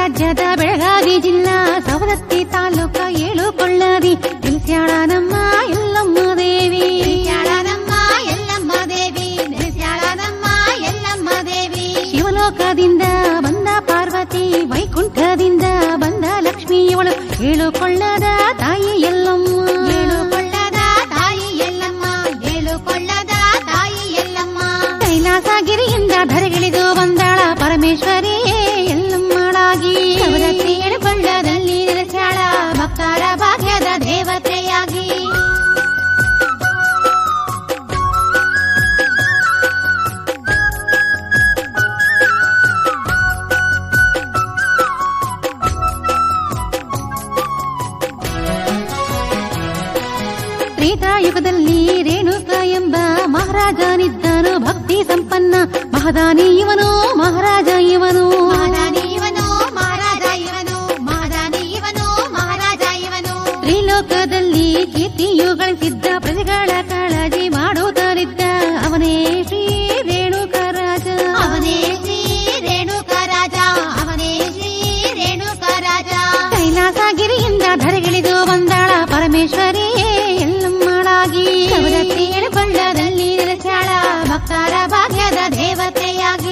ರಾಜ್ಯದ ಬೆಳಗಾವಿ ಜಿಲ್ಲಾ ಸವದತ್ತಿ ತಾಲೂಕ ಏಳು ಕೊಳ್ಳದಿ ನಿಲ್ಸ್ಯಾಳ ನಮ್ಮ ಎಲ್ಲಮ್ಮ ದೇವಿ ನೆಲೆಸ್ಯಾಳ ನಮ್ಮ ಎಲ್ಲಮ್ಮ ದೇವಿ ನೆಲೆಸ್ಯಾಳ ನಮ್ಮ ಎಲ್ಲಮ್ಮ ದೇವಿ ಶಿವಲೋಕದಿಂದ ಬಂದ ಪಾರ್ವತಿ ವೈಕುಂಠದಿಂದ ಬಂದ ಲಕ್ಷ್ಮಿಯವಳು ಏಳು ಕೊಳ್ಳದ ತಾಯಿ ಎಲ್ಲಮ್ಮ ಏಳು ಕೊಳ್ಳದ ತಾಯಿ ಎಲ್ಲಮ್ಮ ಏಳು ಕೊಳ್ಳದ ತಾಯಿ ಎಲ್ಲಮ್ಮ ಕೈಲಾಸಗಿರಿಯಿಂದ ಧರೆಗಿಳಿದು ಬಂದಾಳ ಪರಮೇಶ್ವರಿ ಎಲ್ಲಮ್ಮಳಾಗಿ ಸವದತ್ತಿ ಎಡಕೊಳ್ಳದಲ್ಲಿ ನೆಲೆಸ್ಯಾಳ ಭಕ್ತರ ಭಾಗ್ಯದ ದೇವತೆಯಾಗಿ ತ್ರೇತಾಯುಗದಲ್ಲಿ ರೇಣುಕ ಎಂಬ ಮಹಾರಾಜನಿದ್ದನು ಭಕ್ತಿ ಸಂಪನ್ನ ಮಹದಾನಿ ಇವನು ಮಹಾರಾಜ ಇವನು ಮಹಾರಾಣಿ ಇವನು ಮಹಾರಾಜ ಇವನು ಮಹಾರಾಣಿ ಇವನು ಮಹಾರಾಜ ಇವನು ತ್ರಿಲೋಕದಲ್ಲಿ ಕೀರ್ತಿಯು ಗಳಿಸಿದ್ದ ಪ್ರಜೆಗಳ ಕಾಳಜಿ ಮಾಡುತ್ತಲಿದ್ದ ಅವನೇ ಶ್ರೀ ರೇಣುಕ ರಾಜ ಅವನೇ ಶ್ರೀ ರೇಣುಕ ರಾಜ ಅವನೇ ಶ್ರೀ ರೇಣುಕ ರಾಜ ಕೈಲಾಸಗಿರಿಯಿಂದ ಧರೆಗಿಳಿದು ಬಂದಾಳ ಪರಮೇಶ್ವರಿ ಎಲ್ಲಮ್ಮಳಾಗಿ ಸವದತ್ತಿ ಎಡಕೊಳ್ಳದಲ್ಲಿ ನೆಲೆಸ್ಯಾಳ ಭಕ್ತರ ಭಾಗ್ಯದ ದೇವತೆಯಾಗಿ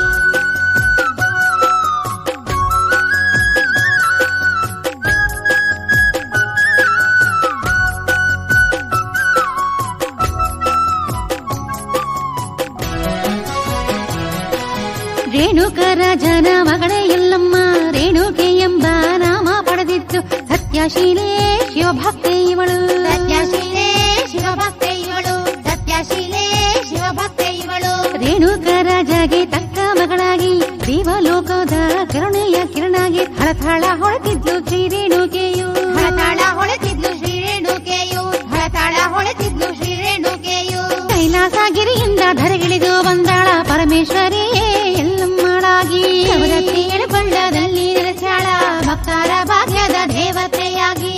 ರೇಣುಕ ರಾಜನ ಮಗಳೇ ಎಲ್ಲಮ್ಮ ರೇಣುಕೆ ಎಂಬ ನಾಮ ಪಡೆದಿದ್ದು ಸತ್ಯಶೀಲೆ ಶಿವಭಕ್ತೆ ಇವಳು ಸತ್ಯಶೀಲೆ ಶಿವಭಕ್ತೆ ಇವಳು ಸತ್ಯಶೀಲೆ ಶಿವಭಕ್ತೆ ಇವಳು ರೇಣುಕ ರಾಜಗೆ ತಕ್ಕ ಮಗಳಾಗಿ ದೇವಲೋಕದ ಕರುಣೆಯ ಕಿರಣಾಗಿ ಹಳಥಳ ಹೊಳೆತಿದ್ಲು ಶ್ರೀ ರೇಣುಕೆಯು ಹಳತಾಳ ಹೊಳೆತಿದ್ಲು ಶ್ರೀ ರೇಣುಕೆಯು ಹಳತಾಳ ಹೊಳೆತಿದ್ಲು ಶ್ರೀ ರೇಣುಕೆಯು ಕೈಲಾಸಗಿರಿಯಿಂದ ಧರೆಗಿಳಿದು ಬಂದಾಳ ಪರಮೇಶ್ವರಿ ಎಲ್ಲಮ್ಮಳಾಗಿ ಸವದತ್ತಿ ಎಡಕೊಳ್ಳದಲ್ಲಿ ನೆಲೆಸ್ಯಾಳ ಭಕ್ತರ ಭಾಗ್ಯದ ದೇವತೆಯಾಗಿ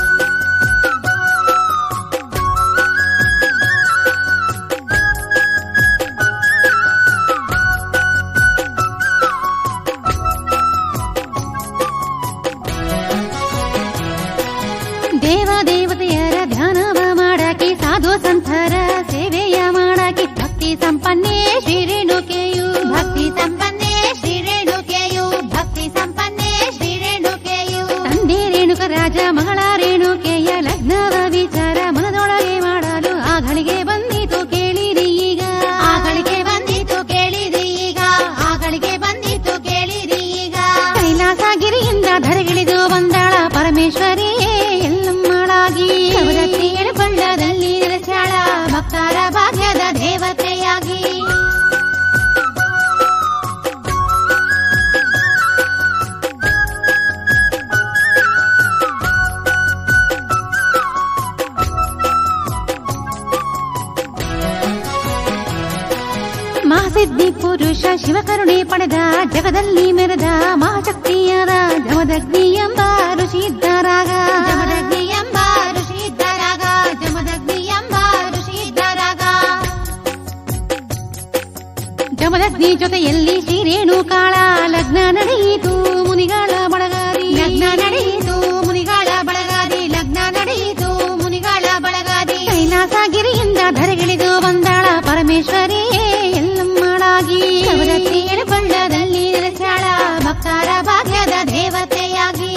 ದೇವ ದೇವತೆಯರ ಧ್ಯಾನವ ಮಾಡಾಕಿ ಸಾಧು ಸಂತರ ಸೇವೆಯ ಮಾಡಾಕಿ ಭಕ್ತಿ ಸಂಪನ್ನೇ ಶ್ರೀ ರೇಣುಕೆಯು ಭಕ್ತಿ ಸಂಪನ್ನೆ ಶ್ರೀ ರೇಣುಕೆಯು ಭಕ್ತಿ ಸಂಪನ್ನೆ ಶ್ರೀ ರೇಣುಕೆಯು ತಂದೆ ರೇಣುಕ ರಾಜ ಮಗಳ ರೇಣುಕೆಯ ಲಗ್ನವ ವಿಚಾರ ಮನದೊಳಗೆ ಮಾಡಲು ಆಗಳಿಗೆ ಬಂದಿತು ಕೇಳಿರಿ ಈಗ ಆಗಳಿಗೆ ಬಂದಿತು ಕೇಳಿರಿ ಈಗ ಆಗಳಿಗೆ ಬಂದಿತು ಕೇಳಿರಿ ಈಗ ಕೈಲಾಸಗಿರಿಯಿಂದ ಧರೆಗಿಳಿದು ಬಂದಾಳ ಪರಮೇಶ್ವರಿ ಎಲ್ಲಮ್ಮಳಾಗಿ ಸವದತ್ತಿ ಎಡಕೊಳ್ಳದಲ್ಲಿ ನೆಲೆಸ್ಯಾಳ ಭಕ್ತರ ಭಾಗ್ಯದ ದೇವತೆಯಾಗಿ ಮಹಾಸಿದ್ಧಿ ಪುರುಷ ಶಿವಕರುಣೆ ಪಡೆದ ಜಗದಲ್ಲಿ ಮೆರೆದ ಮಹಾಶಕ್ತಿಯಾದ ಜಮದಗ್ನಿ ಎಂಬ ಋಷಿ ಇದ್ದರಾಗ ಜಮದಗ್ನಿ ಎಂಬ ಋಷಿ ಇದ್ದರಾಗ ಜಮದಗ್ನಿ ಎಂಬ ಋಷಿ ಇದ್ದರಾಗ ಜಮದಗ್ನಿ ಜೊತೆಯಲ್ಲಿ ಶ್ರೀ ರೇಣುಕಾಳ ಲಗ್ನ ನಡೆಯಿತು ಮುನಿಗಳ ಬಳಗಾರಿ ಲಗ್ನ ನಡೆಯಿತು ಮುನಿಗಳ ಬಳಗಾದಿ ಲಗ್ನ ನಡೆಯಿತು ಮುನಿಗಳ ಬಳಗಾದಿ ಕೈಲಾಸಗಿರಿಯಿಂದ ಧರೆಗಿಳಿದು ಬಂದಾಳ ಪರಮೇಶ್ವರಿ ಎಲ್ಲಮ್ಮಳಾಗಿ ಸವದತ್ತಿ ಎಡಕೊಳ್ಳದಲ್ಲಿ ನೆಲೆಸ್ಯಾಳ ಭಕ್ತರ ಭಾಗ್ಯದ ದೇವತೆಯಾಗಿ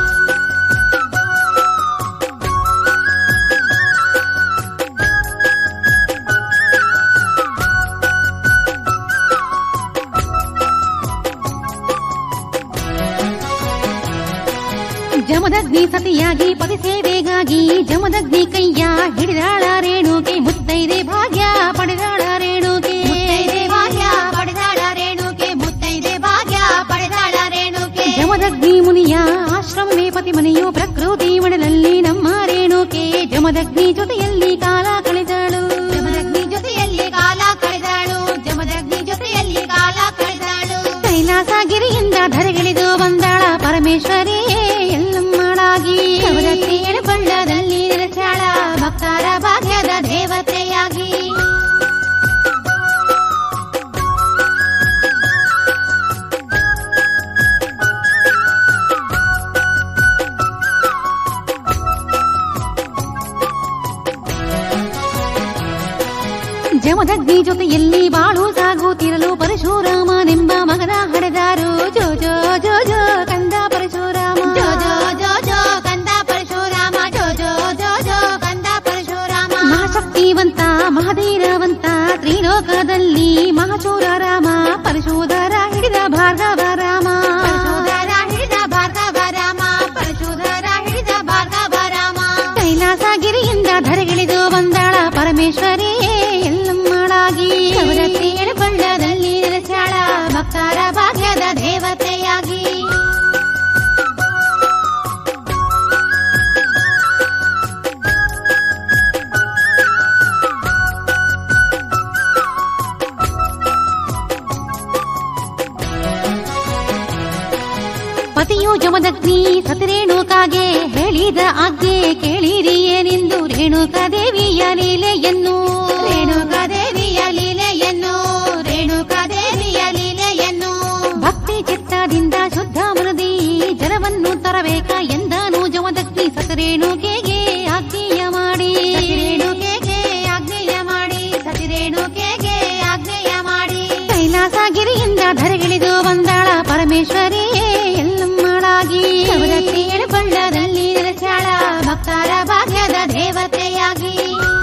ಜಮದಗ್ನಿ ಸತಿಯಾಗಿ ಪತಿ ಸೇವೆಗಾಗಿ ಜಮದಗ್ನಿ ಕೈಯ ಹಿಡಿದಾಳ ರೇಣುಕೆ ಮುತ್ತೈದೆ ಭಾಗ್ಯ ಪಡೆದಾಳ ರೇಣುಕೆ ಮುತ್ತೈದೆ ಭಾಗ್ಯ ಪಡೆದಾಳ ರೇಣುಕೆ ಮುತ್ತೈದೆ ಭಾಗ್ಯ ಪಡೆದಾಳ ರೇಣುಕೆ ಜಮದಗ್ನಿ ಮುನಿಯ ಆಶ್ರಮವೇ ಪತಿ ಮನೆಯು ಪ್ರಕೃತಿ ಮಡಲಲ್ಲಿ ನಮ್ಮ ರೇಣುಕೆ ಜಮದಗ್ನಿ ಜೊತೆಯಲ್ಲಿ ಕಾಲ ಕಳೆದಳು ಜಮದಗ್ನಿ ಜೊತೆಯಲ್ಲಿ ಕಾಲ ಕಳೆದಾಳು ಜಮದಗ್ನಿ ಜೊತೆಯಲ್ಲಿ ಕಾಲ ಕಳೆದಾಳು ಕೈಲಾಸಗಿರಿಯಿಂದ ಧರೆಗಿಳಿದು ಬಂದಾಳ ಪರಮೇಶ್ವರಿ ಎಲ್ಲಮ್ಮಳಾಗಿ ಸವದತ್ತಿ ಎಡಕೊಳ್ಳದಲ್ಲಿ ನೆಲೆಸ್ಯಾಳ ಭಕ್ತರ ಭಾಗ್ಯದ ದೇವತೆಯಾಗಿ ಜಮದಗ್ನಿ ಜೊತೆಯಲ್ಲಿ ಬಾಳು ಸಾಗುತ್ತಿರಲು ಪರಶುರಾಮನೆಂಬ ಮಗನ ಹಡೆದಾರು ಜೋ ಜೋ ಜೋ ಜೋ ಕಂದ ಪರಶುರಾಮ ಜೋ ಜೋ ಜೋ ಜೋ ಕಂದ ಪರಶುರಾಮ ಜೋ ಜೋ ಜೋ ಜೋ ಕಂದ ಪರಶುರಾಮ ಮಹಾಶಕ್ತಿವಂತ ಮಹಾಧೀರವಂತ ತ್ರಿಲೋಕದಲ್ಲಿ ಮಹಾಚೂರ ರಾಮ ಪರಶುಧರ ಹಿಡಿದ ಭಾರ್ಗವ ರಾಮ ಪರಶುಧರ ಹಿಡಿದ ಭಾರ್ಗವ ರಾಮ ಪರಶುಧರ ಹಿಡಿದ ಭಾರ್ಗವ ರಾಮ ಕೈಲಾಸಗಿರಿಯಿಂದ ಧರೆಗಿಳಿದು ಬಂದಾಳ ಪರಮೇಶ್ವರಿ ಎಲ್ಲಮ್ಮಳಾಗಿ ಸವದತ್ತಿ ಬಳ್ಳದಲ್ಲಿ ನೆಲೆಸಾಳ ಭಕ್ತರ ಭಾಗ್ಯದ ದೇವತೆಯಾಗಿ ಪತಿಯು ಜಮದಗ್ನಿ ಸತಿರೇಣುಕಾಗೆ ಹೇಳಿದ ಆಜ್ಞೆ ಕೇಳಿರಿ ಏನೆಂದು ರೇಣುಕಾ ದೇವಿಯ ಲೀಲೆಯನ್ನು ರೇಣುಕಾ ದೇವಿಯ ಲೀಲೆಯನ್ನು ರೇಣುಕಾ ದೇವಿಯ ಲೀಲೆಯನ್ನು ಭಕ್ತಿ ಚಿತ್ತದಿಂದ ಶುದ್ಧ ಮನದಿ ಜಲವನ್ನು ತರಬೇಕ ಎಂದನು ಜಮದಗ್ನಿ ಸತಿರೇಣುಕೆಗೆ ಆಜ್ಞೆಯ ಮಾಡಿ ಸತಿರೇಣುಕೆಗೆ ಆಜ್ಞೆಯ ಮಾಡಿ ಸತಿರೇಣುಕೆಗೆ ಆಜ್ಞೆಯ ಮಾಡಿ ಕೈಲಾಸಗಿರಿಯಿಂದ ಧರೆಗಿಳಿದು ಬಂದಾಳ ಪರಮೇಶ್ವರಿ ಎಲ್ಲಮ್ಮಳಾಗಿ ಸವದತ್ತಿ ಬಳ್ಳದಲ್ಲಿ ನೆಲೆಸಾಳ ಭಕ್ತರ ಭಾಗ್ಯದ ದೇವತೆಯಾಗಿ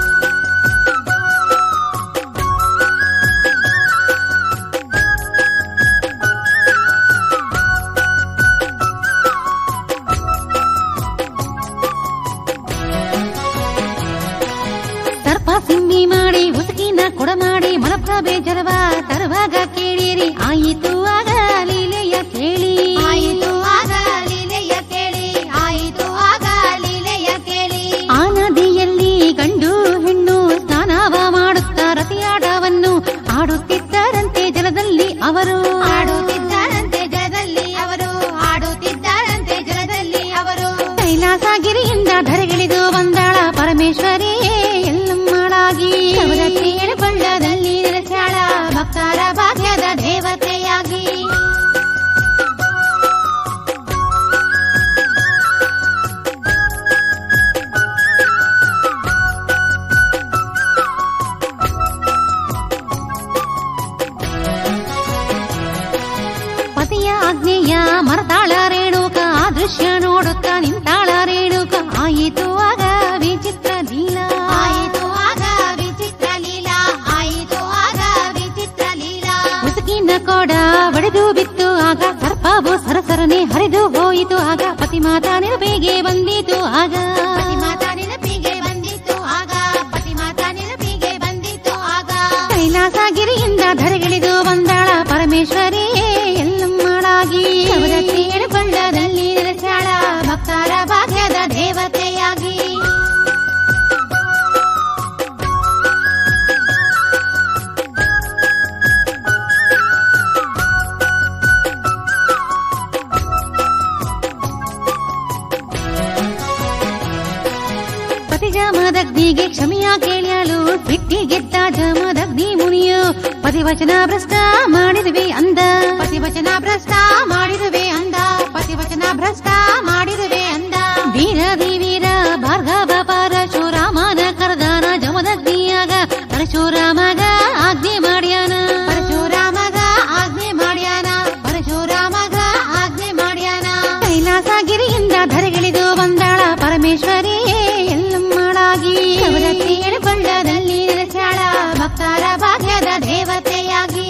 ಸರ್ಪ ಸಿಂಬಿ ಮಾಡಿ ಉಸುಕಿನ ಕೊಡ ಮಾಡಿ ಮಲಪ್ರಭೆ ಜಲವ ತರುವಾಗ ಕೇಳಿರಿ ಆಯಿತು ಆಗ ಲೀಲೆಯ ಕೇಳಿ ಆಯಿತು ಆಗ ಲೀಲೆಯ ಕೇಳಿ ಆಯಿತು ಆಗ ಲೀಲೆಯ ಕೇಳಿ ಆ ನದಿಯಲ್ಲಿ ಗಂಡು ಹೆಣ್ಣು ಸ್ನಾನವ ಮಾಡುತ್ತಾ ರತಿಯಾಟವನ್ನು ಆಡುತ್ತಿದ್ದರಂತೆ ಜಲದಲ್ಲಿ ಅವರು ಆಡುತ್ತಿದ್ದಾರಂತೆ ಜಲದಲ್ಲಿ ಅವರು ಆಡುತ್ತಿದ್ದಾರಂತೆ ಜಲದಲ್ಲಿ ಅವರು ಕೈಲಾಸಗಿರಿಯಿಂದ ಧರೆಗಿಳಿದು ಬಂದಾಳ ಪರಮೇಶ್ವರಿ ಎಲ್ಲಮ್ಮಳಾಗಿ ಸವದತ್ತಿ ಬಳ್ಳದಲ್ಲಿ ನೆಲೆಸಾಳ ಭಕ್ತರ ಭಾಗ್ಯದ ದೇವತೆಯಾಗಿ ಪತಿಯ ಆಜ್ಞೆಯ ಮರತಾಳ ರೇಣುಕ ಆ ದೃಶ್ಯ ನೋಡುತ್ತಾ ನಿಂತಾಳ ರೇಣುಕ ಆಯಿತು ಆಗ ವಿಚಿತ್ರ ಲೀಲಾ ಆಯಿತು ಆಗ ವಿಚಿತ್ರ ಲೀಲಾ ಆಯಿತು ಆಗ ವಿಚಿತ್ರ ಲೀಲಾ ಮುಸುಕಿನ ಕೋಡ ಒಡೆದು ಬಿತ್ತು ಆಗ ಸರ್ಪವು ಸರಸರನೆ ಹರಿದು ಹೋಯಿತು ಆಗ ಪತಿ ಮಾತಾ ನೆನಪಿಗೆ ಬಂದಿತು ಆಗ ಪತಿಮಾತಾ ನೆನಪಿಗೆ ಬಂದಿತ್ತು ಆಗ ಪತಿಮಾತಾ ನೆನಪಿಗೆ ಬಂದಿತ್ತು ಆಗ ಕೈಲಾಸಗಿರಿಯಿಂದ ಧರೆಗಿಳಿದು ಬಂದಾಳ ಪರಮೇಶ್ವರಿ ಎಲ್ಲಮ್ಮಳಾಗಿ ಸವದತ್ತಿ ಬಳ್ಳದಲ್ಲಿ ನೆಲೆಸಾಳ ಭಕ್ತರ ಭಾಗ್ಯದ ದೇವತೆಯಾಗಿ ಪತಿ ಜಮದಗ್ನಿಗೆ ಕ್ಷಮೆಯ ಕೇಳಲು ಬಿಟ್ಟಿ ಗೆದ್ದ ಜಮದಗ್ನಿ ಮುನಿಯು ಪತಿವಚನ ಭ್ರಷ್ಟ ಮಾಡಿರುವೆ ಅಂದ ಪತಿವಚನ ಭ್ರಷ್ಟ ಮಾಡಿರುವೆ ಅಂದ ಪತಿವಚನ ಭ್ರಷ್ಟ ಮಾಡಿರುವೆ ಅಂದ ವೀರದಿ ವೀರ ಭಾರ್ಗವ ಪರಶುರಾಮನ ಕರ್ದಾನ ಜಮದಗ್ನಿಯಾಗ ಪರಶುರಾಮಗ ಆಜ್ಞೆ ಮಾಡ್ಯಾನ ಪರಶುರಾಮಗ ಆಜ್ಞೆ ಮಾಡ್ಯಾನ ಪರಶುರಾಮಗ ಆಜ್ಞೆ ಮಾಡ್ಯಾನ ಕೈಲಾಸಗಿರಿಯಿಂದ ಧರೆಗಿಳಿದು ಬಂದಾಳ ಪರಮೇಶ್ವರಿ ಎಲ್ಲಮ್ಮಳಾಗಿ ಸವದತ್ತಿ ಬಳ್ಳದಲ್ಲಿ ನೆಲೆಸಾಳ ಭಕ್ತರ ಭಾಗ್ಯದ ದೇವತೆಯಾಗಿ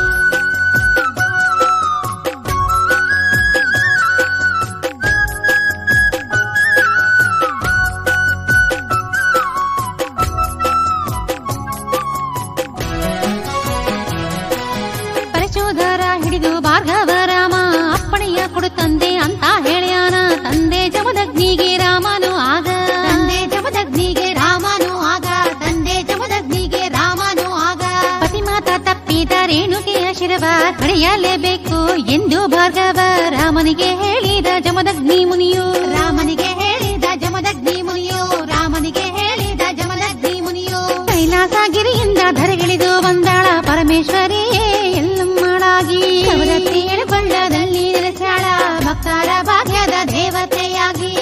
ಪರಶೋಧರ ಹಿಡಿದು ಭಾರ್ಗವ ರಾಮ ಅಪ್ಪಣೆಯ ಕೊಡು ತಂದೆ ಅಂತ ಹೇಳ್ಯಾನ ತಂದೆ ಜಮದಗ್ನಿಗೆ ರಾಮನು ಆಗ ತಂದೆ ಜಮದಗ್ನಿಗೆ ರಾಮನು ಆಗ ತಂದೆ ಜಮದಗ್ನಿಗೆ ರಾಮನು ಆಗ ಪತಿ ಮಾತ ತಪ್ಪಿದ ರೇಣುಕೆಯ ಶಿರವ ಕಳೆಯಲೇಬೇಕು ಎಂದು ಭಾರ್ಗವ ರಾಮನಿಗೆ ಹೇಳಿದ ಜಮದಗ್ನಿ ಮುನಿಯು ರಾಮನಿಗೆ ಹೇಳಿದ ಜಮದಗ್ನಿ ಮುನಿಯು ರಾಮನಿಗೆ ಹೇಳಿದ ಜಮದಗ್ನಿ ಮುನಿಯು ಕೈಲಾಸಗಿರಿಯಿಂದ ಧರೆಗಿಳಿದು ಬಂದಾಳ ಪರಮೇಶ್ವರಿ ಎಲ್ಲಮ್ಮಳಾಗಿ ಸವದತ್ತಿ ಬಳ್ಳದಲ್ಲಿ ನೆಲೆಸಾಳ ಭಕ್ತರ ಭಾಗ್ಯದ ದೇವತೆಯಾಗಿ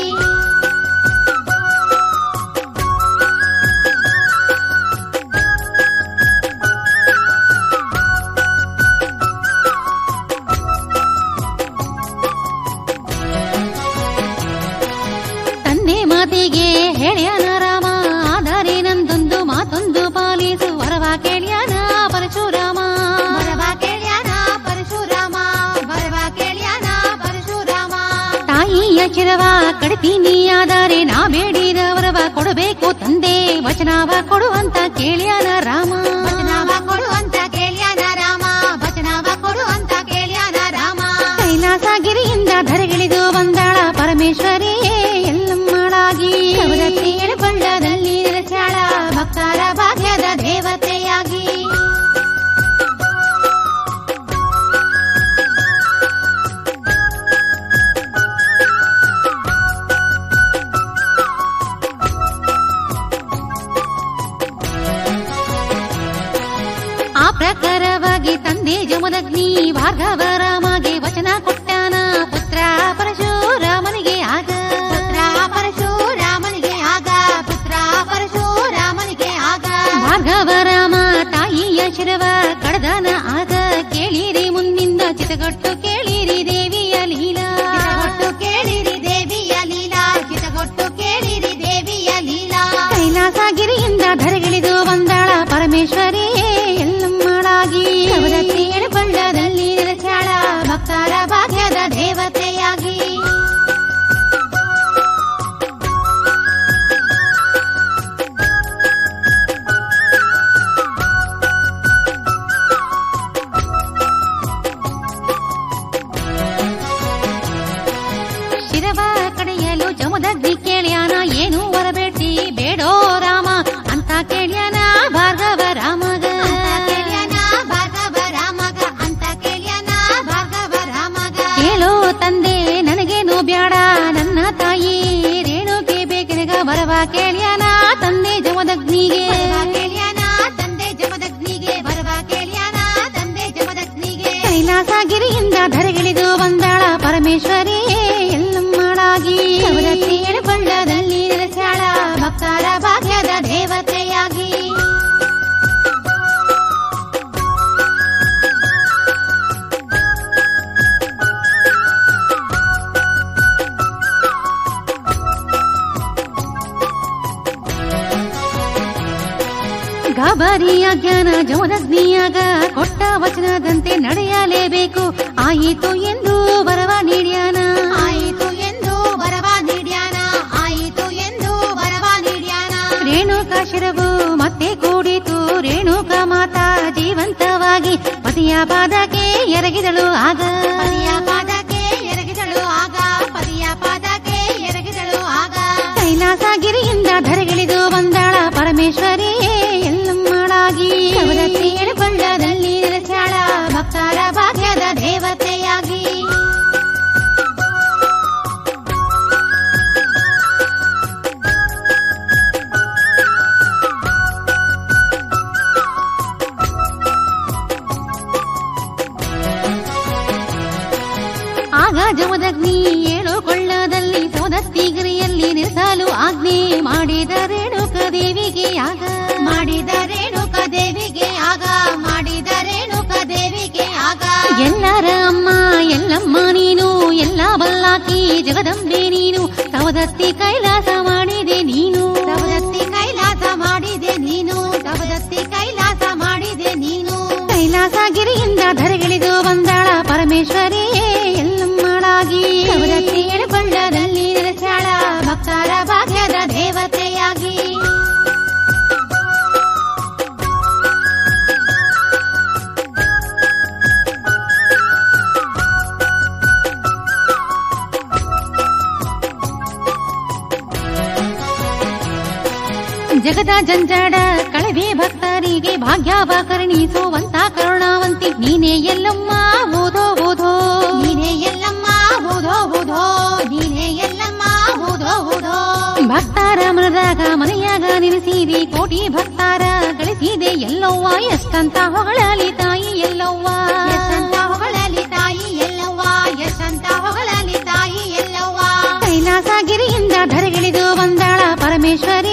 ಹೇಳ್ಯಾನ ರಾಮ ಆದರೆ ನಂದೊಂದು ಮಾತೊಂದು ಪಾಲಿಸು ವರವ ಕೇಳ್ಯಾನ ಪರಶುರಾಮ ಬರವ ಕೇಳ್ಯಾನ ಪರಶುರಾಮ ಬರವ ಕೇಳ್ಯಾನ ಪರಶುರಾಮ ತಾಯಿಯ ಚಿರವ ಕಡ್ತೀನಿ ಆದರೆ ನಾ ಬೇಡಿದ ವರವ ಕೊಡಬೇಕು ತಂದೆ ವಚನವ ಕೊಡುವಂತ ಕೇಳ್ಯಾನ ರಾಮ ವಚನವ ಕೊಡುವಂತ ಕೇಳ್ಯಾನ ರಾಮ ವಚನವ ಕೊಡುವಂತ ಕೇಳ್ಯಾನ ರಾಮ ಕೈಲಾಸಗಿರಿಯಿಂದ ಧರೆಗಿಳಿದು ಬಂದಾಳ ಪರಮೇಶ್ವರಿಯೇ ಎಲ್ಲಮ್ಮಳಾಗಿ ಸವದತ್ತಿ ಎಳಕೊಳ್ಳದಲ್ಲಿ ನೆಲೆಸ್ಯಾಳ ಭಕ್ತರ ಭಾಗ್ಯದ ದೇವತೆಯಾಗಿ ಆ ಪ್ರಕಾರವಾಗಿ ತಂದೆ ಜಮದಗ್ನಿ ಭಾರ್ಗವ ರಾಮಗೆ ವಚನ ಕೊಟ್ಟಾನ ಪುತ್ರ ಪರಶುರಾಮನಿಗೆ ಆಗ ಪುತ್ರ ಪರಶುರಾಮನಿಗೆ ಆಗ ಪುತ್ರ ಪರಶುರಾಮನಿಗೆ ಆಗ ಭಾರ್ಗವ ರಾಮ ತಾಯಿಯ ಶಿರವ ಕಡದಾನ ಆಗ ಕೇಳಿರಿ ಮುಂದಿಂದ ಚಿತಗೊಟ್ಟು ಕೇಳಿರಿ ದೇವಿಯ ಲೀಲಾ ಚಿತಗೊಟ್ಟು ಕೇಳಿರಿ ದೇವಿಯ ಲೀಲಾ ಚಿತಗೊಟ್ಟು ಕೇಳಿರಿ ದೇವಿಯ ಲೀಲಾ ಕೈಲಾಸಗಿರಿಯಿಂದ ಧರೆಗಿಳಿದು ಬಂದಾಳ ಪರಮೇಶ್ವರಿಯೇ ಎಲ್ಲಮ್ಮಳಾಗಿ ಸವದತ್ತಿ ಎಳಕೊಳ್ಳದಲ್ಲಿ ನೆಲೆಸ್ಯಾಳ ಭಕ್ತರ ಭಾಗ್ಯದ ದೇವತೆಯಾಗಿ ಶಿರವ ಕಡೆಯಲು ಜಮದಗ್ನಿ ಕೇಳ್ಯಾನ ಏನು ವರಬೇಟಿ ಬೇಡೋ ರಾಮ ಅಂತ ಕೇಳ್ಯಾನ ಭಾರ್ಗವ ರಾಮಗ ಅಂತ ಕೇಳ್ಯಾನ ಭಾರ್ಗವ ರಾಮಗ ಅಂತ ಕೇಳ್ಯಾನ ಭಾರ್ಗವ ರಾಮಗ ಕೇಳೋ ತಂದೆ ನನಗೇನು ಬ್ಯಾಡ ನನ್ನ ತಾಯಿ ರೇಣುಕೆ ಬೇಕೆನಗ ವರವ ಕೇಳ್ಯಾನ ತಂದೆ ಜಮದಗ್ನಿಗೆ ಬರವ ಕೇಳ್ಯಾನ ತಂದೆ ಜಮದಗ್ನಿಗೆ ಬರವ ಕೇಳ್ಯಾನ ತಂದೆ ಜಮದಗ್ನಿಗೆ ಕೈಲಾಸಗಿರಿಯಿಂದ ಧರೆಗಿಳಿದು ಬಂದಾಳ ಪರಮೇಶ್ವರಿಯೇ ಎಲ್ಲಮ್ಮಳಾಗಿ ಸವದತ್ತಿ ಎಳಕೊಳ್ಳದಲ್ಲಿ ನೆಲೆಸ್ಯಾಳ ಭಕ್ತರ ಭಾಗ್ಯದ ದೇವತೆಯಾಗಿ ಗಾಬರಿಯ ಜ್ಞಾನ ಜಮದಗ್ನಿಯಾಗ ಕೊಟ್ಟ ವಚನದಂತೆ ನಡೆಯಲೇಬೇಕು ಆಯಿತು ಎಂದು ವರವ ನೀಡ್ಯಾನ ಆಯಿತು ಎಂದು ಬರವ ನೀಡ್ಯಾನ ಆಯಿತು ಎಂದು ಬರವ ನೀಡ್ಯಾನ ರೇಣುಕಾ ಶಿರವು ಮತ್ತೆ ಕೂಡಿತು ರೇಣುಕಾ ಮಾತಾ ಜೀವಂತವಾಗಿ ಪತಿಯ ಪಾದಕ್ಕೆ ಎರಗಿದಳು ಆಗ ಪತಿಯ ಪಾದಕ್ಕೆ ಎರಗಿದಳು ಆಗ ಪತಿಯ ಪಾದಕ್ಕೆ ಎರಗಿದಳು ಆಗ ಕೈಲಾಸಗಿರಿಯಿಂದ ಧರೆಗಿಳಿದು ಬಂದಾಳ ಪರಮೇಶ್ವರಿಯೇ ಎಲ್ಲಮ್ಮಳಾಗಿ ಸವದತ್ತಿ ಎಳಕೊಳ್ಳದಲ್ಲಿ ನೆಲೆಸ್ಯಾಳ ಭಕ್ತರ ಭಾಗ್ಯದ ದೇವತೆಯಾಗಿ ಆಗ ಜಮದಗ್ನಿ ಏಳು ಕೊಳ್ಳದಲ್ಲಿ ಸೋದತ್ತಿಗಿರಿಯಲ್ಲಿ ನಿಲ್ಸಲು ಆಜ್ಞೆ ಮಾಡಿದ ರೇಣುಕ ದೇವಿಗೆ ಆಗ ಮಾಡಿದ ರೇಣುಕ ದೇವಿಗೆ ಆಗ ಮಾಡಿದ ರೇಣುಕ ದೇವಿಗೆ ಆಗ ಎಲ್ಲರ ಅಮ್ಮ ಎಲ್ಲಮ್ಮ ನೀನು ಎಲ್ಲ ಬಲ್ಲಾಕಿ ಜಗದಂಬೆ ನೀನು ಸವದತ್ತಿ ಕೈಲಾಸ ಮಾಡಿದೆ ನೀನು ಸವದತ್ತಿ ಕೈಲಾಸ ಮಾಡಿದೆ ನೀನು ಸವದತ್ತಿ ಕೈಲಾಸ ಮಾಡಿದೆ ನೀನು ಕೈಲಾಸಗಿರಿಯಿಂದ ಧರೆಗಿಳಿದು ಬಂದಾಳ ಪರಮೇಶ್ವರಿಯೇ ಎಲ್ಲಮ್ಮಳಾಗಿ ಸವದತ್ತಿ ಎಳಕೊಳ್ಳದಲ್ಲಿ ನೆಲೆಸ್ಯಾಳ ಭಕ್ತರ ಭಾಗ್ಯದ ದೇವತೆಯಾಗಿ ಜಗದ ಜಂಜಾಡ ಕಳವೆ ಭಕ್ತರಿಗೆ ಭಾಗ್ಯವ ಕರುಣಿಸುವಂತ ಕರುಣಾವಂತಿ ನೀನೇ ಎಲ್ಲಮ್ಮ ಓದೋ ಓದೋ ನೀನೇ ಎಲ್ಲಮ್ಮ ಓದೋ ಓದೋ ನೀನೇ ಎಲ್ಲಮ್ಮ ಓದೋ ಓದೋ ಭಕ್ತರ ಮನದಾಗ ಮನೆಯಾಗ ನಿಲ್ಲಿಸಿರಿ ಕೋಟಿ ಭಕ್ತಾರ ಗಳಿಸಿದೆ ಎಲ್ಲವ್ವ ಎಷ್ಟಂತ ಹೊಗಳಲಿ ತಾಯಿ ಎಲ್ಲವ್ವ ಯಶಂತ ಹೊಗಳಲಿ ತಾಯಿ ಎಲ್ಲವ್ವ ಯಶಂತ ಹೊಗಳಲಿ ತಾಯಿ ಎಲ್ಲವ್ವ ಕೈಲಾಸಗಿರಿಯಿಂದ ಧರೆಗಿಳಿದು ಬಂದಾಳ ಪರಮೇಶ್ವರಿ